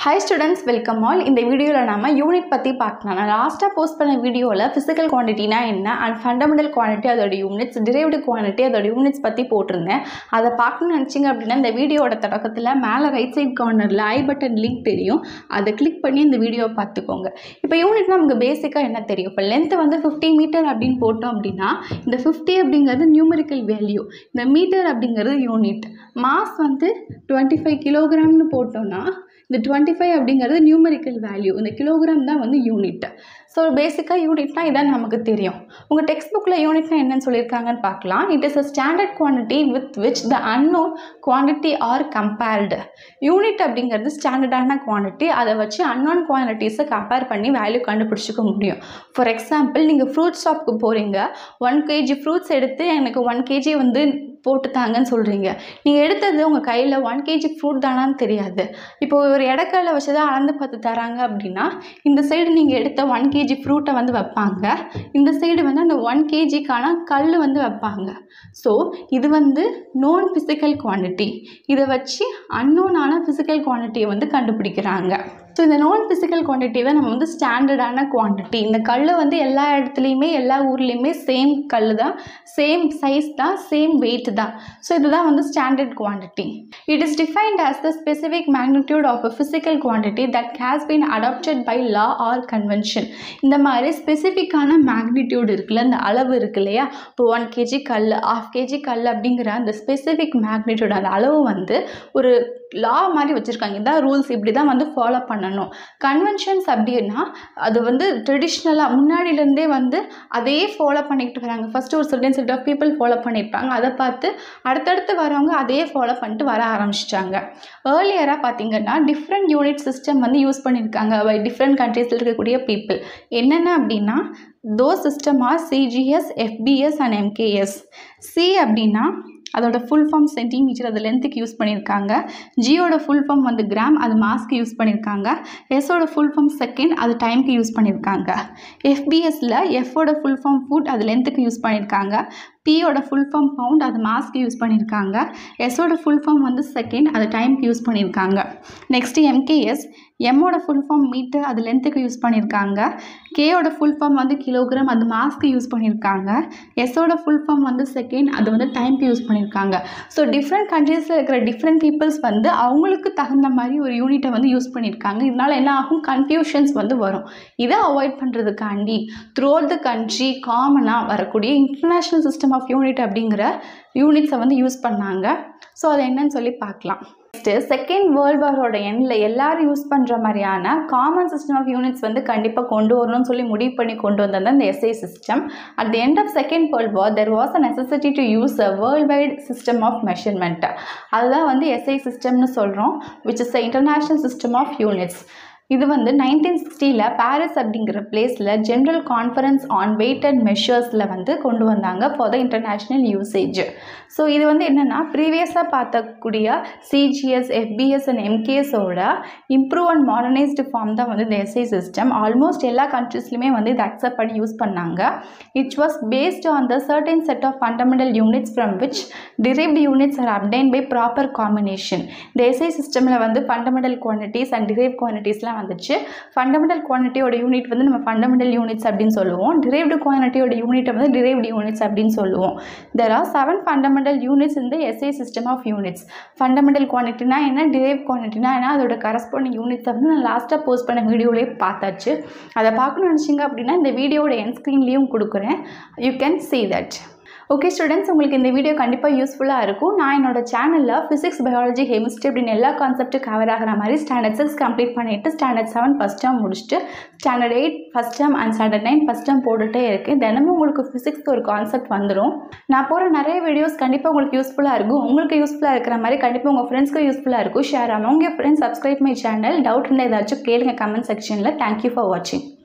hi students welcome all இந்த வீடியோவில் நம்ம யூனிட் பற்றி பார்க்கலாம் நான் லாஸ்ட்டாக போஸ்ட் பண்ண வீடியோவில் ஃபிசிக்கல் குவான்டிட்டினா என்ன அண்ட் ஃபண்டமெண்டல் குவான்டிட்டி அதோட யூனிட்ஸ் டிரைவ்டு குவான்டிட்டி அதோட யூனிட்ஸ் பற்றி போட்டிருந்தேன் அதை பார்க்கணும்னு நினச்சிங்க அப்படின்னா இந்த வீடியோட தொடக்கத்தில் மேலே ரைட் சைட் கார்னரில் ஐ பட்டன் லிங்க் தெரியும் அதை கிளிக் பண்ணி இந்த வீடியோவை பார்த்துக்கோங்க இப்போ யூனிட்னா நமக்கு பேசிக்காக என்ன தெரியும் இப்போ லென்த் வந்து ஃபிஃப்டி மீட்டர் அப்படின்னு போட்டோம் அப்படின்னா இந்த ஃபிஃப்டி அப்படிங்கிறது நியூமரிக்கல் வேல்யூ இந்த மீட்டர் அப்படிங்கிறது யூனிட் மாஸ் வந்து டுவெண்ட்டி ஃபைவ் கிலோகிராம்னு போட்டோம்னா இந்த டுவெண்ட்டி ஃபைவ் அப்படிங்கிறது நியூமரிக்கல் வேல்யூ இந்த கிலோகிராம் தான் வந்து யூனிட் ஸோ பேசிக்காக யூனிட்னா இதான் நமக்கு தெரியும் உங்கள் டெக்ஸ்ட் புக்கில் யூனிட்னா என்னன்னு சொல்லியிருக்காங்கன்னு பார்க்கலாம் it is a standard quantity with which the unknown quantity are compared unit அப்படிங்கிறது ஸ்டாண்டர்டான குவான்டிட்டி அதை வச்சு அன்னோன் குவான்டிட்டிஸை கம்பேர் பண்ணி வேல்யூ கண்டுபிடிச்சிக்க முடியும் ஃபார் எக்ஸாம்பிள் நீங்கள் ஃப்ரூட் ஷாப்புக்கு போகிறீங்க ஒன் கேஜி ஃப்ரூட்ஸ் எடுத்து எனக்கு ஒன் கேஜி வந்து போட்டு தாங்கன்னு சொல்கிறீங்க நீங்கள் எடுத்தது உங்கள் கையில் ஒன் கேஜி ஃப்ரூட் தானான்னு தெரியாது இப்போ ஒரு இடக்கல்ல வச்சு தான் அளந்து பார்த்து தராங்க அப்படின்னா இந்த சைடு நீங்கள் எடுத்த ஒன் கேஜி ஃப்ரூட்டை வந்து வைப்பாங்க இந்த சைடு வந்து அந்த ஒன் கேஜிக்கான கல் வந்து வைப்பாங்க ஸோ இது வந்து நோன் ஃபிசிக்கல் குவான்டிட்டி இதை வச்சு அன்னோனான ஃபிசிக்கல் குவான்டிட்டியை வந்து கண்டுபிடிக்கிறாங்க ஸோ இந்த நான் ஃபிசிக்கல் குவான்டிட்டி தான் நம்ம வந்து ஸ்டாண்டர்டான குவான்டிட்டி இந்த கல் வந்து எல்லா இடத்துலையுமே எல்லா ஊர்லேயுமே சேம் கல் தான் சேம் சைஸ் தான் சேம் வெயிட் தான் ஸோ இதுதான் வந்து standard quantity it is defined as the specific magnitude of a physical quantity that has been adopted by law or convention இந்த மாதிரி ஸ்பெசிஃபிக்கான மேக்னிடியூட் இருக்குல்ல இந்த அளவு இருக்கு இல்லையா இப்போ ஒன் கேஜி கல் ஆஃப் கேஜி கல் அப்படிங்கிற அந்த ஸ்பெசிஃபிக் மேக்னிடியூட் அந்த அளவு வந்து ஒரு லா மாதிரி வச்சுருக்காங்க இதான் ரூல்ஸ் இப்படி தான் வந்து ஃபாலோ பண்ணணும் கன்வென்ஷன்ஸ் அப்படின்னா அது வந்து ட்ரெடிஷ்னலாக முன்னாடியிலேருந்தே வந்து அதே ஃபாலோ பண்ணிக்கிட்டு வராங்க ஃபஸ்ட்டு ஒரு certain set of people follow பண்ணியிருப்பாங்க அதை பார்த்து அடுத்தடுத்து வரவங்க அதே ஃபாலோ பண்ணிட்டு வர ஆரம்பிச்சிட்டாங்க ஏர்லியராக பார்த்தீங்கன்னா டிஃப்ரெண்ட் யூனிட் சிஸ்டம் வந்து யூஸ் பண்ணியிருக்காங்க பை டிஃப்ரெண்ட் கண்ட்ரீஸில் இருக்கக்கூடிய பீப்புள் என்னென்ன அப்படின்னா those system are CGS FPS and MKS C அப்படின்னா அதோட ஃபுல் ஃபார்ம் சென்டிமீட்டர் அது லென்த்துக்கு யூஸ் பண்ணியிருக்காங்க ஜியோட ஃபுல் ஃபார்ம் வந்து கிராம் அது மாஸ்க்கு யூஸ் பண்ணியிருக்காங்க எஸ்ஸோட ஃபுல் ஃபார்ம் செகண்ட் அது டைமுக்கு யூஸ் பண்ணியிருக்காங்க எஃபிஎஸில் எஃபோட ஃபுல் ஃபார்ம் ஃபுட் அது லென்த்துக்கு யூஸ் பண்ணியிருக்காங்க பியோட ஃபுல் ஃபார்ம் பவுண்ட் அது மாஸ்க்கு யூஸ் பண்ணியிருக்காங்க எஸ்ஸோட ஃபுல் ஃபார்ம் வந்து செகண்ட் அது டைமுக்கு யூஸ் பண்ணியிருக்காங்க நெக்ஸ்ட்டு எம்கேஎஸ் எம்மோட ஃபுல் ஃபார்ம் மீட்டர் அது லென்த்துக்கு யூஸ் பண்ணியிருக்காங்க கேயோட ஃபுல் ஃபார்ம் வந்து கிலோகிராம் அது மாஸ்க்கு யூஸ் பண்ணியிருக்காங்க எஸ்ஸோட ஃபுல் ஃபார்ம் வந்து செகண்ட் அது வந்து டைம்க்கு யூஸ் பண்ணியிருக்காங்க ஸோ டிஃப்ரெண்ட் கண்ட்ரீஸில் இருக்கிற டிஃப்ரெண்ட் பீப்புள்ஸ் வந்து அவங்களுக்கு தகுந்த மாதிரி ஒரு யூனிட்டை வந்து யூஸ் பண்ணியிருக்காங்க இதனால் என்ன ஆகும் கன்ஃபியூஷன்ஸ் வந்து வரும் இதை அவாய்ட் பண்ணுறதுக்காண்டி த்ரூ அவுட் த கண்ட்ரி காமனாக வரக்கூடிய இன்டர்நேஷ்னல் சிஸ்டம் ஆஃப் யூனிட் அப்படிங்கிற யூனிட்ஸை வந்து யூஸ் பண்ணாங்க ஸோ அது என்னன்னு சொல்லி பார்க்கலாம் நெக்ஸ்ட்டு செகண்ட் வேர்ல்டு வாரோட எண்டில் எல்லாரும் யூஸ் பண்ணுற மாதிரியான காமன் சிஸ்டம் ஆஃப் யூனிட்ஸ் வந்து கண்டிப்பாக கொண்டு வரணும்னு சொல்லி முடிவு பண்ணி கொண்டு வந்தது இந்த SI system at the end of second world war there was a necessity to use a worldwide system of measurement அதுதான் வந்து எஸ்ஐ சிஸ்டம்னு சொல்கிறோம் which is the international system of units இது வந்து நைன்டீன் சிக்ஸ்டியில் பாரிஸ் அப்படிங்கிற பிளேஸில் general conference on weight and மெஷர்ஸில் வந்து கொண்டு வந்தாங்க for the international usage so இது வந்து என்னென்னா ப்ரீவியஸாக பார்த்தக்கூடிய சிஜிஎஸ் எஃபிஎஸ் அண்ட் எம்கேஸோட இம்ப்ரூவ் அண்ட் மாடர்னைஸ்டு ஃபார்ம் தான் வந்து இந்த எஸ்ஐ சிஸ்டம் ஆல்மோஸ்ட் எல்லா கண்ட்ரீஸ்லையுமே வந்து இதை அக்செப்ட் பண்ணி யூஸ் பண்ணாங்க it was based on the certain set of fundamental units from which derived units are obtained by proper combination இந்த எஸ்ஐ சிஸ்டமில் வந்து ஃபண்டமெண்டல் குவான்டிட்டிஸ் அண்ட் டிரைவ் குவான்டிட்டிஸ்லாம் வந்துச்சு ஃபண்டமெண்டல் குவான்டிட்டியோட யூனிட் வந்து நம்ம ஃபண்டமெண்டல் யூனிட்ஸ் அப்படின்னு சொல்லுவோம் டிரைவ்டு குவான்டிட்டியோட யூனிட்டை வந்து டிரைவ்டு யூனிட்ஸ் அப்படின்னு சொல்லுவோம் there are seven fundamental units இந்த SI system of units fundamental குவான்டிட்டினா என்ன டிரைவ் குவான்டிட்டினா என்ன அதோட கரஸ்பாண்டிங் யூனிட்ஸை வந்து நான் லாஸ்ட்டாக போஸ்ட் பண்ண வீடியோலேயே பார்த்தாச்சு அதை பார்க்கணும்னு நினச்சிங்க அப்படின்னா இந்த வீடியோட என் ஸ்க்ரீன்லேயும் கொடுக்குறேன் you can see that okay students உங்களுக்கு இந்த வீடியோ கண்டிப்பாக யூஸ்ஃபுல்லாக இருக்கும் நான் என்னோட சேனலில் ஃபிசிக்ஸ் பயாலஜி கெமிஸ்ட்ரி அப்படின்னு எல்லா கான்செப்ட்டும் கவர் ஆகிற மாதிரி ஸ்டாண்டர்ட் சிக்ஸ் கம்ப்ளீட் பண்ணிவிட்டு ஸ்டாண்டர்ட் செவன் ஃபஸ்ட் டேர்ம் முடிச்சுட்டு standard eight first term and standard nine first term போட்டுகிட்டே இருக்கேன் தினமும் உங்களுக்கு ஃபிசிக்ஸ்க்கு ஒரு கான்செப்ட் வந்துடும் நான் போகிற நிறைய வீடியோஸ் கண்டிப்பாக உங்களுக்கு யூஸ்ஃபுல்லாக இருக்கும் உங்களுக்கு யூஸ்ஃபுல்லாக இருக்கிற மாதிரி கண்டிப்பாக உங்கள் ஃப்ரெண்ட்ஸ்க்கு யூஸ்ஃபுல்லாக இருக்கும் ஷேர் ஆகும் உங்கள் friends subscribe my channel doubt இருந்தால் ஏதாச்சும் கேளுங்க கமெண்ட் செக்ஷனில் தேங்க்யூ ஃபார் வாட்சிங்